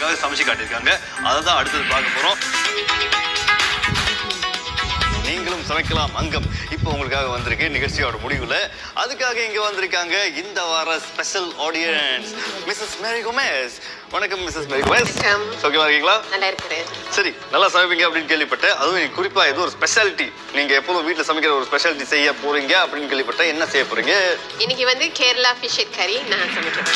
உங்களுக்காக சமைச்சு காட்டியிருக்காங்க அதை தான் அடுத்தது பார்க்க போறோம் நீங்களும் சமைக்கலாம் அங்கம் இப்போ உங்களுக்காக வந்திருக்கு நிகழ்ச்சியோட முடிவுல அதுக்காக இங்க வந்திருக்காங்க இந்த வார special audience Mrs Mary Gomes வணக்கம் மிஸ்ஸஸ் மேரி கோமேஸ் வணக்கம். ஓகேவா இருக்கீங்களா நல்லா இருக்கிறேன் சரி நல்லா சமைப்பீங்க அப்படின்னு கேள்விப்பட்டேன் அதுவும் குறிப்பா ஏதோ ஒரு ஸ்பெஷாலிட்டி நீங்க எப்போதும் வீட்டுல சமைக்கிற ஒரு ஸ்பெஷாலிட்டி செய்ய போறீங்க அப்படின்னு கேள்விப்பட்டேன் என்ன செய்ய போறீங்க இன்னைக்கு வந்து கேரளா ஃபிஷ் ஹெட் கறி நான் சமைக்கிறேன்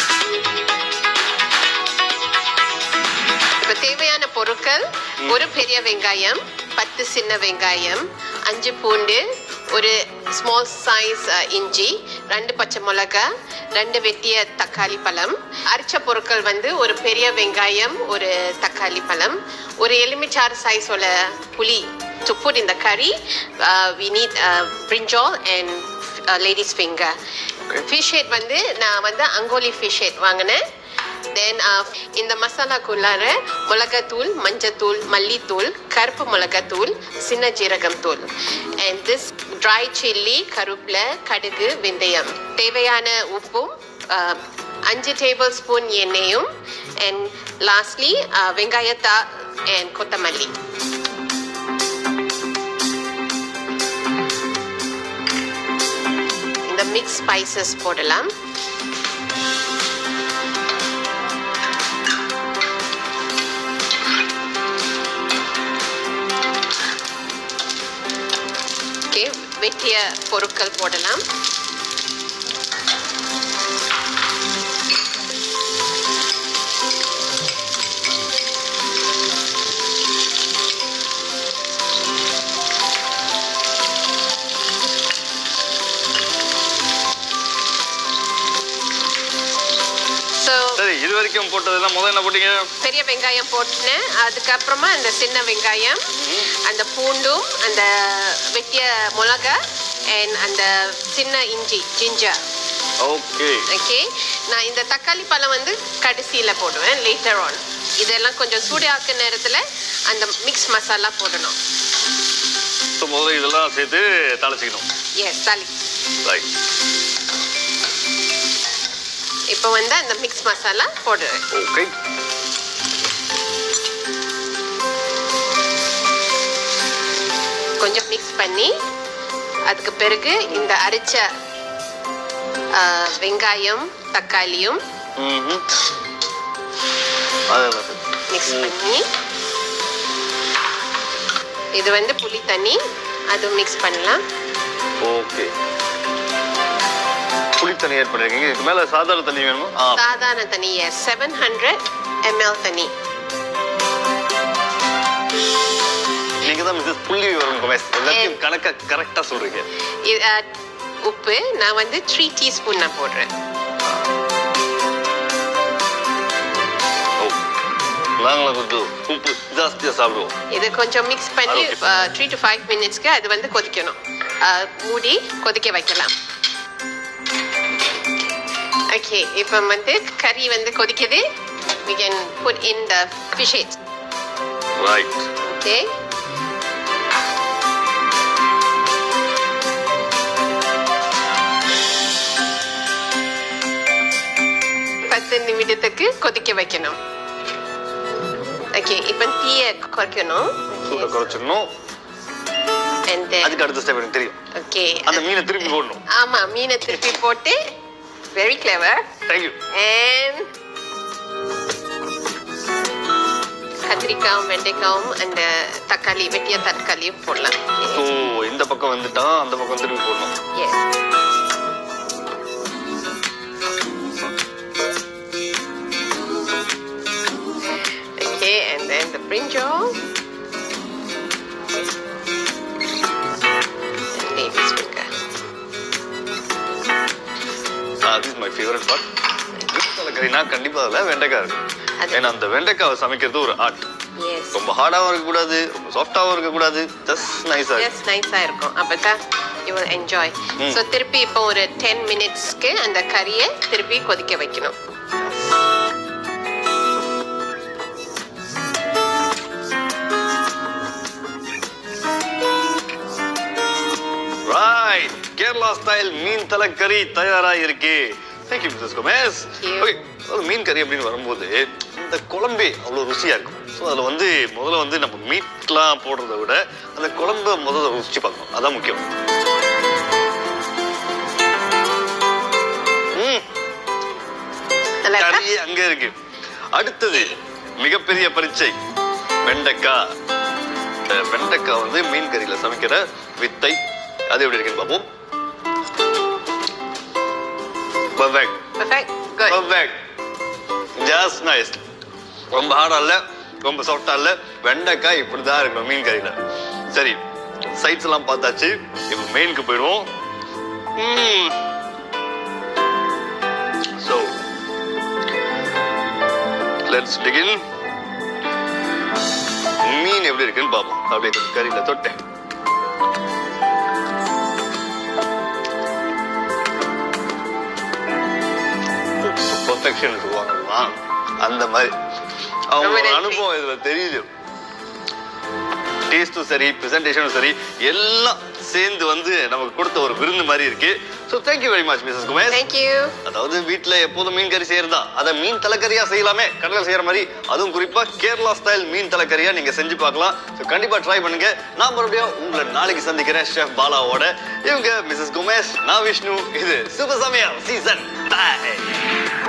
இப்போ தேவையான பொருட்கள் ஒரு பெரிய வெங்காயம் பத்து சின்ன வெங்காயம் அஞ்சு பூண்டு ஒரு ஸ்மால் சைஸ் இஞ்சி ரெண்டு பச்சை மிளகா ரெண்டு வெட்டிய தக்காளி பழம் அரைச்ச பொருட்கள் வந்து ஒரு பெரிய வெங்காயம் ஒரு தக்காளி பழம் ஒரு எலுமிச்சாறு சைஸோட புளி to put in the curry uh, we need uh, brinjal and uh, lady's finger Okay. Fish head வந்து நான் வந்து அங்கோலி ஃபிஷ் ஹெட் வாங்கினேன் தென் இந்த மசாலாக்குள்ளார மிளகாத்தூள் மஞ்சத்தூள் மல்லித்தூள் கருப்பு மிளகாத்தூள் சின்ன ஜீரகம் தூள் அண்ட் திஸ் ட்ரை சில்லி கருவேப்பிலை கடுகு வெந்தயம் தேவையான உப்பும் uh, அஞ்சு டேபிள் ஸ்பூன் எண்ணெயும் அண்ட் லாஸ்ட்லி வெங்காயத்தா அண்ட் கொத்தமல்லி இந்த மிக்ஸ் ஸ்பைசஸ் போடலாம் ஓகே வெட்டிய பொருட்கள் போடலாம் ஸோ சரி இது வரைக்கும் போட்டதெல்லாம் முதல்ல என்ன போட்டீங்க பெரிய வெங்காயம் போட்டுனேன் அதுக்கப்புறமா அந்த சின்ன வெங்காயம் அந்த பூண்டும் அந்த வெட்டிய மிளகா அண்ட் அந்த சின்ன இஞ்சி ஜிஞ்சர் ஓகே ஓகே நான் இந்த தக்காளி பழம் வந்து கடைசியில் போடுவேன் லேட்டர் ஆன் இதெல்லாம் கொஞ்சம் சூடாக்க நேரத்தில் அந்த மிக்ஸ் மசாலா போடணும் ஸோ முதல்ல இதெல்லாம் சேர்த்து தாளிச்சிக்கணும் எஸ் தாலி ரைட் இப்போ வந்து அந்த மிக்ஸ் மசாலா போடுவேன் ஓகே கொஞ்சம் மிக்ஸ் பண்ணி அதுக்கு பிறகு இந்த அரைச்ச ஆ, வெங்காயம் தக்காளியும் ம் அதெல்லாம் மிக்ஸ் பண்ணி இது வந்து புளி தண்ணி அதுவும் மிக்ஸ் பண்ணலாம் ஓகே புளி தண்ணி ஏட் பண்ணிருக்கீங்க இதுக்கு மேல சாதாரண தண்ணி வேணுமா ஆ சாதாரண தண்ணி செவன் ஹண்ட்ரட் எம்எல் தண்ணி நீங்க தான் மிஸ்ஸஸ் புள்ளி வரும் குமேஷ் எல்லாத்தையும் கணக்கா கரெக்டா சொல்றீங்க இது, ஆ, உப்பு நான் வந்து த்ரீ டீஸ்பூன் நான் போடுறேன் ஓ நாங்களும் கொஞ்சம் உப்பு ஜாஸ்தியா சாப்பிடுவோம் இது கொஞ்சம் மிக்ஸ் பண்ணி Okay. த்ரீ டு ஃபைவ் மினிட்ஸ்க்கு அது வந்து கொதிக்கணும் ஆ, மூடி கொதிக்க வைக்கலாம் ஓகே இப்போ வந்து கறி வந்து கொதிக்குது we can put in the fish head right okay பத்து நிமிடத்துக்கு கொதிக்க வைக்கணும் ஓகே இப்போ தீயை குறைக்கணும் சூட குறைச்சிடணும் and then அதுக்கு அடுத்த ஸ்டெப் எனக்கு தெரியும் ஓகே அந்த மீனை திருப்பி போடணும் ஆமா மீனை திருப்பி போட்டு வெரி கிளவர் தேங்க்யூ அண்ட் கத்திரிக்காயும் வெண்டைக்காயும் அந்த தக்காளி வெட்டிய தக்காளியும் போடலாம் ஓ இந்த பக்கம் வந்துட்டான் அந்த பக்கம் திருப்பி போடணும் Yes. Okay, and then the brinjal. And lady's finger. This my favourite part கறினா கண்டிப்பா அதுல வெண்டைக்காய் இருக்கும் அது- ஏன்னா அந்த வெண்டைக்காவை சமைக்கிறது ஒரு ஆர்ட் Yes. ரொம்ப ஹார்டாவும் இருக்கக்கூடாது ரொம்ப சாஃப்டாவும் இருக்கக்கூடாது ஜஸ்ட் நைஸா Yes, nice-ஆ இருக்கும் அப்பதான் you will enjoy. ம். So திருப்பி இப்போ ஒரு 10 மினிட்ஸ்க்கு அந்த கறியை திருப்பி கொதிக்க வைக்கணும் ரைட் கேரளா ஸ்டைல் மீன் தலைக்கறி தயாரா இருக்கு thank you Mrs Gomes you. Okay அதாவது மீன் கறி அப்படின்னு வரும்போது இந்த குழம்பே அவ்வளோ ருசியாக இருக்கும் ஸோ அதில் வந்து முதல்ல வந்து நம்ம மீட்லாம் போடுறத விட அந்த குழம்பை முதல்ல ருசிச்சு பார்க்கணும் அதான் முக்கியம் ம் நல்லா இருக்கா கறி அங்க இருக்கு அடுத்தது மிகப்பெரிய பரீட்சை வெண்டைக்காய் இந்த வெண்டைக்காய் வந்து மீன் கறியில சமைக்கிற வித்தை அது எப்படி இருக்குன்னு பார்ப்போம் Perfect. Perfect. Good. Perfect. Just nice. ரொம்ப ஹார்டா இல்ல ரொம்ப சாஃப்டா இல்ல வெண்டைக்காய் இப்படிதான் இருக்கும் மீன் கறியில சரி சைட்ஸ் எல்லாம் பார்த்தாச்சு இப்போ மெயினுக்கு போயிடுவோம் ஸோ லெட்ஸ் பிகின் மீன் எப்படி இருக்குன்னு பார்ப்போம் அப்படியே கொஞ்சம் கறியில தொட்டேன் பெர்ஃபெக்ஷன் சொல்லுவாங்கம்மா அந்த மாதிரி அவங்க ரொம்ப நன்றி. அனுபவம் இதுல தெரியுது டேஸ்டும் சரி ப்ரெசன்டேஷனும் சரி எல்லாம் சேர்ந்து வந்து நமக்கு கொடுத்த ஒரு விருந்து மாதிரி இருக்கு so thank you very much Mrs Gomes Thank you. அதாவது வீட்ல எப்போதும் மீன் கறி செய்யறதா அதை மீன் தலைக்கறியா செய்யலாமே கடலில் செய்யற மாதிரி அதுவும் குறிப்பா கேரளா ஸ்டைல் மீன் தலைக்கறியா நீங்க செஞ்சு பார்க்கலாம் ஸோ கண்டிப்பா ட்ரை பண்ணுங்க நான் மறுபடியும் உங்களை நாளைக்கு சந்திக்கிறேன் ஷெஃப் பாலாவோட இவங்க மிஸ்ஸஸ் குமேஷ் நான் விஷ்ணு இது சுப சமயம் சீசன் பாய்